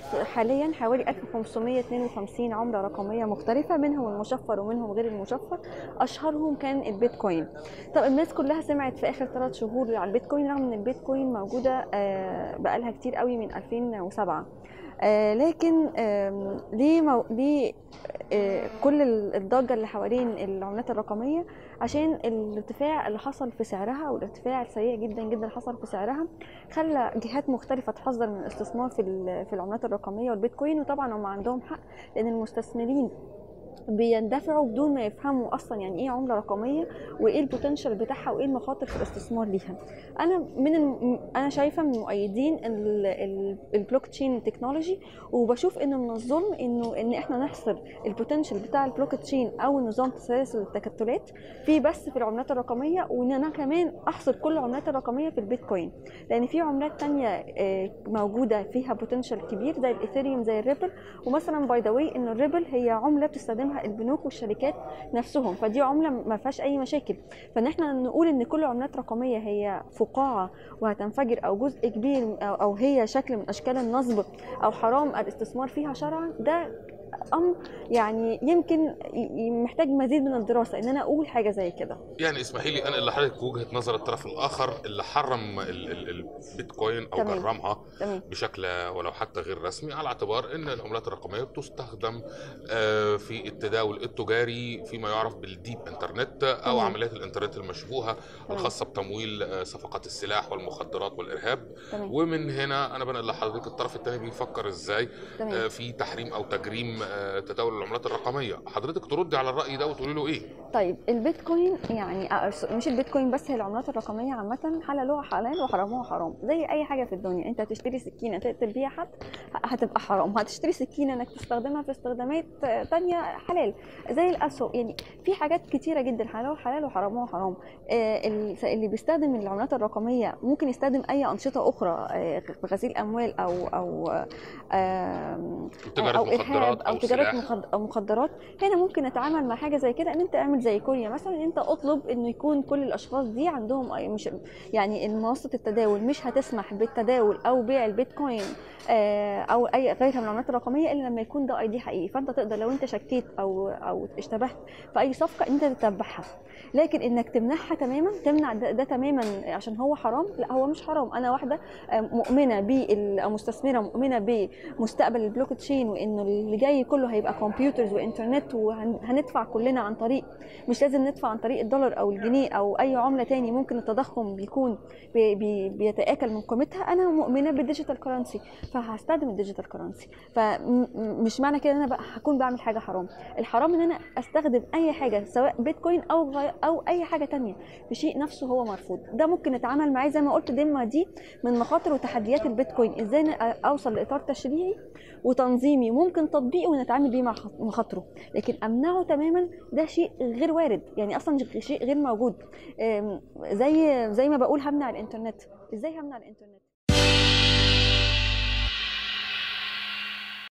حاليا حوالي 1552 عمله رقميه مختلفه منهم المشفر ومنهم غير المشفر اشهرهم كان البيتكوين طب الناس كلها سمعت في اخر ثلاث شهور على البيتكوين رغم ان البيتكوين موجوده آه، بقالها كتير قوي من 2007 آه، لكن آم، ليه مو... ليه آه، كل الضجه اللي حوالين العملات الرقميه عشان الارتفاع اللي حصل في سعرها والارتفاع السريع جدا جدا اللي حصل في سعرها خلى جهات مختلفه تحذر من الاستثمار في ال- في العملات الرقميه والبيتكوين وطبعا هم عندهم حق لان المستثمرين بيندفعوا بدون ما يفهموا اصلا يعني ايه عمله رقميه وايه البوتنشال بتاعها وايه المخاطر في الاستثمار ليها انا من الم... انا شايفه من مؤيدين ال- ال- البلوك تشين تكنولوجي وبشوف انه من الظلم انه ان احنا نحصر البوتنشال بتاع البلوك تشين او نظام تسلسل التكتلات في بس في العملات الرقميه وان انا كمان احصر كل العملات الرقميه في البيتكوين لان في عملات تانية آه، موجوده فيها بوتنشال كبير زي الايثيريوم زي الريبل ومثلا باي ذا واي ان الريبل هي عمله بتستخدمها البنوك والشركات نفسهم فدي عمله ما فيهاش اي مشاكل فان احنا نقول ان كل عملات رقميه هي فقاعه وهتنفجر او جزء كبير او أو هي شكل من اشكال النصب او حرام الاستثمار فيها شرعا ده امر يعني يمكن ي- ي- محتاج مزيد من الدراسه ان انا اقول حاجه زي كده يعني اسمحي لي انقل لحضرتك وجهه نظر الطرف الاخر اللي حرم ال- ال- البيتكوين او تمام. جرمها تمام بشكل ولو حتى غير رسمي على اعتبار ان العملات الرقميه بتستخدم آه، في التداول التجاري فيما يعرف بالديب انترنت او تمام. عمليات الانترنت المشبوهه الخاصه بتمويل آه، صفقات السلاح والمخدرات والارهاب تمام ومن هنا انا بنقل لحضرتك الطرف الثاني بيفكر ازاي تمام آه، في تحريم او تجريم آه، تداول العملات الرقميه حضرتك تردي على الراي ده وتقولي له ايه طيب البيتكوين يعني آه، مش البيتكوين بس هي العملات الرقميه عامه حللوها حلال وحرموها حرام زي اي حاجه في الدنيا انت هتشتري سكينه تقتل بيها حد ه- هتبقى حرام هتشتري سكينه انك تستخدمها في استخدامات آه، تانية حلال زي الاسهم يعني في حاجات كتيره جدا حلال حلال وحرامها حرام آه، ال- اللي بيستخدم العملات الرقميه ممكن يستخدم اي انشطه اخرى آه، غسيل اموال او او آم، تجاره او مخدرات ارهاب او او تجاره سلاح مخد- أو مخدرات هنا ممكن نتعامل مع حاجه زي كده ان انت اعمل زي كوريا مثلا ان انت اطلب انه يكون كل الاشخاص دي عندهم أي- مش يعني منصه التداول مش هتسمح بالتداول او بيع البيتكوين آه، او اي غيرها من العملات الرقميه الا لما يكون ده اي دي حقيقي فانت تقدر لو انت شكيت او او اشتبهت في اي صفقه ان انت تتبعها لكن انك تمنعها تماما تمنع ده, ده تماما عشان هو حرام لا هو مش حرام انا واحده آه، مؤمنه بال او مستثمره مؤمنه بمستقبل البلوك تشين وانه اللي جاي كله هيبقى كمبيوترز وانترنت وهندفع كلنا عن طريق مش لازم ندفع عن طريق الدولار او الجنيه او اي عمله تاني ممكن التضخم بيكون بي بي بيتاكل من قيمتها انا مؤمنه بالديجيتال كرنسي فهستخدم الديجيتال كرنسي فمش معنى كده ان انا بقى هكون بعمل حاجه حرام الحرام ان انا استخدم اي حاجه سواء بيتكوين او غي او اي حاجه تانية في شيء نفسه هو مرفوض ده ممكن نتعامل معاه زي ما قلت دي دي من مخاطر وتحديات البيتكوين ازاي أنا اوصل لاطار تشريعي وتنظيمي ممكن تطبيقه ونتعامل بيه مع خط- مخاطره لكن امنعه تماما ده شيء غير وارد يعني اصلا شيء غير موجود أم، زي زي ما بقول همنع الانترنت ازاي همنع الانترنت